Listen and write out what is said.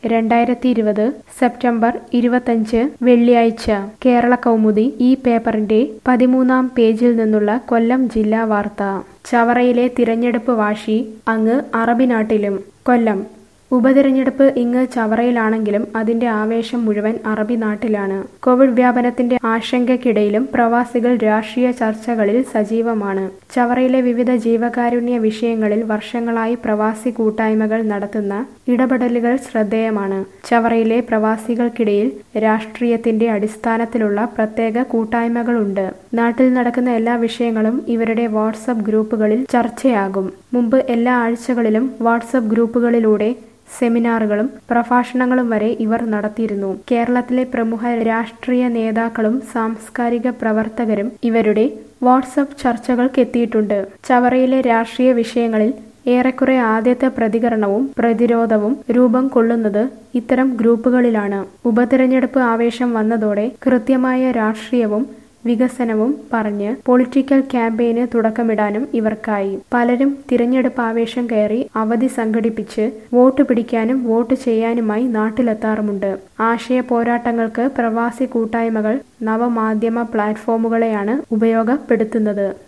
രണ്ടായിരത്തി ഇരുപത് സെപ്റ്റംബർ ഇരുപത്തഞ്ച് വെള്ളിയാഴ്ച കേരള കൗമുദി ഈ പേപ്പറിന്റെ പതിമൂന്നാം പേജിൽ നിന്നുള്ള കൊല്ലം ജില്ലാ വാർത്ത ചവറയിലെ തിരഞ്ഞെടുപ്പ് വാശി അങ്ങ് അറബി നാട്ടിലും കൊല്ലം ഉപതിരഞ്ഞെടുപ്പ് ഇങ്ങ് ചവറയിലാണെങ്കിലും അതിന്റെ ആവേശം മുഴുവൻ അറബി നാട്ടിലാണ് കോവിഡ് വ്യാപനത്തിന്റെ ആശങ്കയ്ക്കിടയിലും പ്രവാസികൾ രാഷ്ട്രീയ ചർച്ചകളിൽ സജീവമാണ് ചവറയിലെ വിവിധ ജീവകാരുണ്യ വിഷയങ്ങളിൽ വർഷങ്ങളായി പ്രവാസി കൂട്ടായ്മകൾ നടത്തുന്ന ഇടപെടലുകൾ ശ്രദ്ധേയമാണ് ചവറയിലെ പ്രവാസികൾക്കിടയിൽ രാഷ്ട്രീയത്തിന്റെ അടിസ്ഥാനത്തിലുള്ള പ്രത്യേക കൂട്ടായ്മകളുണ്ട് നാട്ടിൽ നടക്കുന്ന എല്ലാ വിഷയങ്ങളും ഇവരുടെ വാട്സപ്പ് ഗ്രൂപ്പുകളിൽ ചർച്ചയാകും മുമ്പ് എല്ലാ ആഴ്ചകളിലും വാട്സപ്പ് ഗ്രൂപ്പുകളിലൂടെ സെമിനാറുകളും പ്രഭാഷണങ്ങളും വരെ ഇവർ നടത്തിയിരുന്നു കേരളത്തിലെ പ്രമുഖ രാഷ്ട്രീയ നേതാക്കളും സാംസ്കാരിക പ്രവർത്തകരും ഇവരുടെ വാട്സപ്പ് ചർച്ചകൾക്കെത്തിയിട്ടുണ്ട് ചവറയിലെ രാഷ്ട്രീയ വിഷയങ്ങളിൽ ഏറെക്കുറെ ആദ്യത്തെ പ്രതികരണവും പ്രതിരോധവും രൂപം കൊള്ളുന്നത് ഇത്തരം ഗ്രൂപ്പുകളിലാണ് ഉപതിരഞ്ഞെടുപ്പ് ആവേശം വന്നതോടെ കൃത്യമായ രാഷ്ട്രീയവും വികസനവും പറഞ്ഞ് പൊളിറ്റിക്കൽ ക്യാമ്പയിന് തുടക്കമിടാനും ഇവർക്കായി പലരും തിരഞ്ഞെടുപ്പ് ആവേശം കയറി അവധി സംഘടിപ്പിച്ച് വോട്ട് പിടിക്കാനും വോട്ട് ചെയ്യാനുമായി നാട്ടിലെത്താറുമുണ്ട് ആശയ പോരാട്ടങ്ങൾക്ക് പ്രവാസി കൂട്ടായ്മകൾ നവമാധ്യമ പ്ലാറ്റ്ഫോമുകളെയാണ് ഉപയോഗപ്പെടുത്തുന്നത്